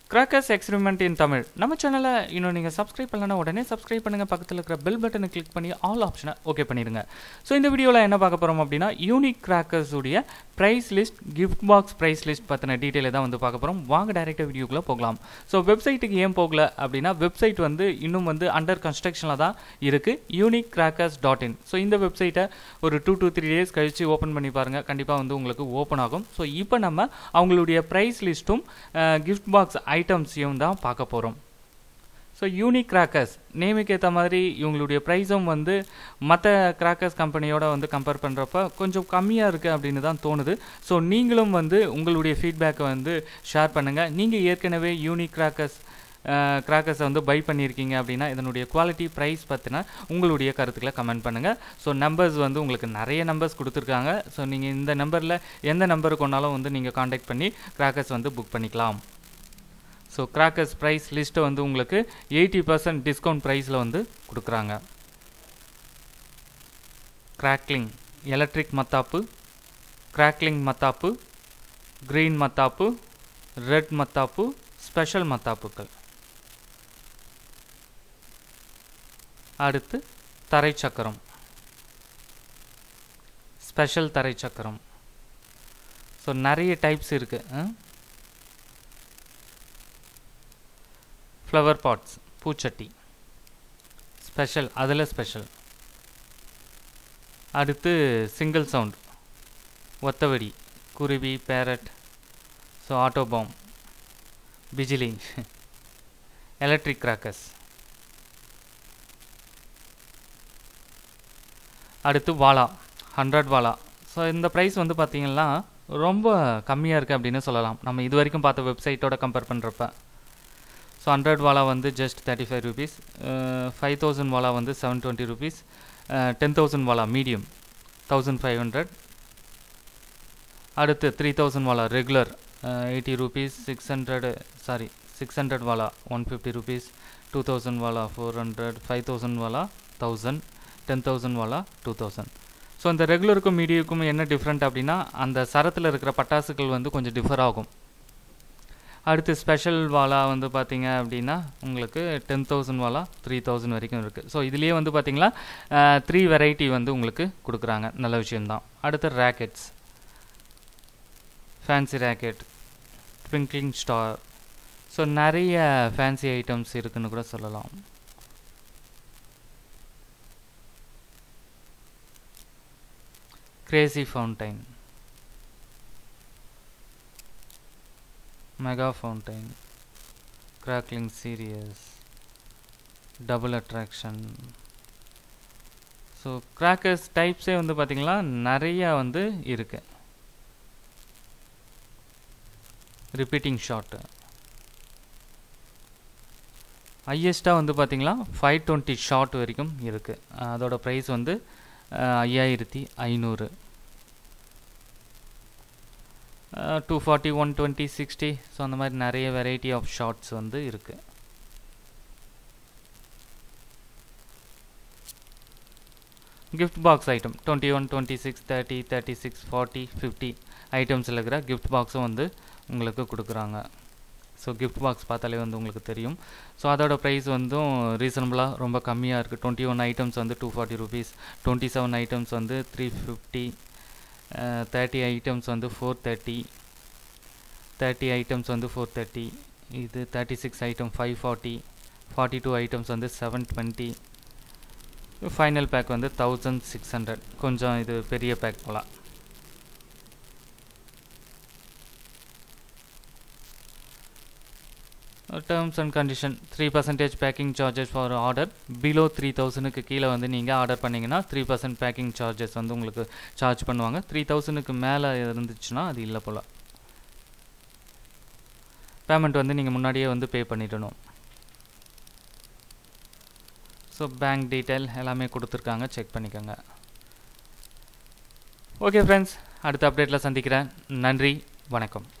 crackers experiment இன் தமிழ் நம்ம சேனலை இன்னும் நீங்கள் சப்ஸ்கிரைப் பண்ணலன்னா உடனே சப்ஸ்கிரைப் பண்ணுங்கள் பக்கத்தில் இருக்கிற பெல் பட்டனை கிளிக் பண்ணி ஆல் ஆப்ஷனை ஓகே பண்ணிடுங்க ஸோ இந்த வீடியோவில் என்ன பார்க்க போகிறோம் அப்படின்னா யூனிக் கிராக்கர்ஸ் உடைய price list gift box price list பற்றின டீட்டெயிலை தான் வந்து பார்க்க போகிறோம் வாங்க டைரெக்டாக வீடியோக்குள்ளே போகலாம் ஸோ வெப்சைட்டுக்கு ஏன் போகல அப்படின்னா வெப்சைட் வந்து இன்னும் வந்து அண்டர் கன்ஸ்ட்ரக்ஷனில் தான் இருக்குது unique crackers dot in so இந்த வெப்சைட்டை ஒரு டூ டூ த்ரீ டேஸ் கழித்து ஓப்பன் பண்ணி பாருங்கள் கண்டிப்பாக வந்து உங்களுக்கு ஓப்பன் ஆகும் ஸோ இப்போ நம்ம அவங்களுடைய ப்ரைஸ் லிஸ்ட்டும் கிஃப்ட் பாக்ஸ் ஐட்டம்ஸையும் தான் பார்க்க போகிறோம் ஸோ யூனிக் கிராக்கர்ஸ் நேமுக்கு ஏற்ற மாதிரி இவங்களுடைய ப்ரைஸும் வந்து மற்ற கிராக்கர்ஸ் கம்பெனியோட வந்து கம்பேர் பண்ணுறப்ப கொஞ்சம் கம்மியாக இருக்குது அப்படின்னு தான் தோணுது ஸோ நீங்களும் வந்து உங்களுடைய ஃபீட்பேக்கை வந்து ஷேர் பண்ணுங்கள் நீங்கள் ஏற்கனவே யூனிக் கிராக்கர்ஸ் கிராக்கர்ஸை வந்து பை பண்ணியிருக்கீங்க அப்படின்னா இதனுடைய குவாலிட்டி ப்ரைஸ் பற்றின உங்களுடைய கருத்துக்களை கமெண்ட் பண்ணுங்கள் ஸோ நம்பர்ஸ் வந்து உங்களுக்கு நிறைய நம்பர்ஸ் கொடுத்துருக்காங்க ஸோ நீங்கள் இந்த நம்பரில் எந்த நம்பருக்கு ஒன்றாலும் வந்து நீங்கள் காண்டாக்ட் பண்ணி கிராக்கர்ஸ் வந்து புக் பண்ணிக்கலாம் ஸோ கிராக்கர்ஸ் ப்ரைஸ் லிஸ்ட்டை வந்து உங்களுக்கு எயிட்டி பர்சன்ட் டிஸ்கவுண்ட் ப்ரைஸில் வந்து கொடுக்குறாங்க கிராக்லிங் எலக்ட்ரிக் மத்தாப்பு கிராக்லிங் மத்தாப்பு க்ரீன் மத்தாப்பு ரெட் மத்தாப்பு ஸ்பெஷல் மத்தாப்புகள் அடுத்து தரை சக்கரம் ஸ்பெஷல் தரை சக்கரம் ஸோ நிறைய டைப்ஸ் இருக்குது ஃப்ளவர் பாட்ஸ் பூச்சட்டி ஸ்பெஷல் அதில் ஸ்பெஷல் அடுத்து சிங்கிள் சவுண்ட் ஒத்தவடி குருவி பேரட் ஸோ ஆட்டோ பாம் பிஜிலி எலக்ட்ரிக் கிராக்கர்ஸ் அடுத்து வாலா ஹண்ட்ரட் வாலா ஸோ இந்த ப்ரைஸ் வந்து பார்த்திங்கன்னா ரொம்ப கம்மியாக இருக்குது அப்படின்னு சொல்லலாம் நம்ம இது வரைக்கும் பார்த்த வெப்சைட்டோட கம்பேர் பண்ணுறப்ப ஸோ ஹண்ட்ரட் வாலா வந்து just thirty five rupees five thousand வாலா வந்து seven twenty rupees ten thousand வாலா மீடியம் தௌசண்ட் ஃபைவ் ஹண்ட்ரட் அடுத்து த்ரீ தௌசண்ட் வாலா regular eighty rupees six hundred sorry six hundred வாலா one fifty rupees two thousand வாலா four hundred five thousand வாலா thousand ten thousand வாலா two thousand so இந்த ரெகுலருக்கும் மீடியமுக்கும் என்ன டிஃப்ரெண்ட் அப்படின்னா அந்த சரத்தில் இருக்கிற பட்டாசுகள் வந்து கொஞ்சம் டிஃபர் ஆகும் அடுத்து ஸ்பெஷல் வாலா வந்து பார்த்தீங்க அப்படின்னா உங்களுக்கு டென் தௌசண்ட் வாலா த்ரீ தௌசண்ட் வரைக்கும் இருக்குது ஸோ இதுலேயே வந்து பார்த்தீங்கன்னா த்ரீ வெரைட்டி வந்து உங்களுக்கு கொடுக்குறாங்க நல்ல விஷயம்தான் அடுத்து rockets fancy rocket twinkling star so நிறைய ஃபேன்சி ஐட்டம்ஸ் இருக்குன்னு கூட சொல்லலாம் crazy fountain mega fountain crackling series double attraction so crackers டைப்ஸே வந்து பார்த்திங்கன்னா நிறையா வந்து இருக்கு ரிப்பீட்டிங் ஷாட்டு ஹையஸ்ட்டாக வந்து பார்த்திங்கன்னா ஃபைவ் டுவெண்ட்டி ஷாட் வரைக்கும் இருக்குது அதோட ப்ரைஸ் வந்து ஐயாயிரத்தி ஐநூறு two forty one twenty sixty so அந்த மாதிரி நிறைய வெரைட்டி ஆஃப் ஷார்ட்ஸ் வந்து இருக்குது gift box item twenty one twenty six thirty thirty six forty fifty ஐட்டம்ஸில் இருக்கிற கிஃப்ட் பாக்ஸும் வந்து உங்களுக்கு கொடுக்குறாங்க ஸோ கிஃப்ட் பாக்ஸ் பார்த்தாலே வந்து உங்களுக்கு தெரியும் ஸோ அதோட ப்ரைஸ் வந்தும் ரீசனபுளாக ரொம்ப கம்மியாக இருக்குது டுவெண்ட்டி ஒன் ஐட்டம்ஸ் வந்து two forty rupees twenty seven items வந்து த்ரீ ஃபிஃப்டி தேர்ட்டி ஐட்டம்ஸ் வந்து ஃபோர் தேர்ட்டி தேர்ட்டி ஐட்டம்ஸ் வந்து ஃபோர் தேர்ட்டி இது thirty six item five forty forty two items வந்து செவன் டுவெண்ட்டி ஃபைனல் பேக் வந்து thousand six hundred கொஞ்சம் இது பெரிய pack போகலாம் terms and condition three percentage packing charges for order below three தௌசண்ட்க்கு கீழே வந்து நீங்கள் ஆர்டர் பண்ணிங்கன்னா த்ரீ பர்சன்ட் பேக்கிங் சார்ஜஸ் வந்து உங்களுக்கு சார்ஜ் பண்ணுவாங்க த்ரீ தௌசண்ட்க்கு மேலே இருந்துச்சுன்னா அது இல்லை போல் பேமெண்ட் வந்து நீங்கள் முன்னாடியே வந்து பே பண்ணிடணும் ஸோ பேங்க் டீட்டெயில் எல்லாமே கொடுத்துருக்காங்க செக் பண்ணிக்கோங்க ஓகே ஃப்ரெண்ட்ஸ் அடுத்த அப்டேட்டில் சந்திக்கிறேன் நன்றி வணக்கம்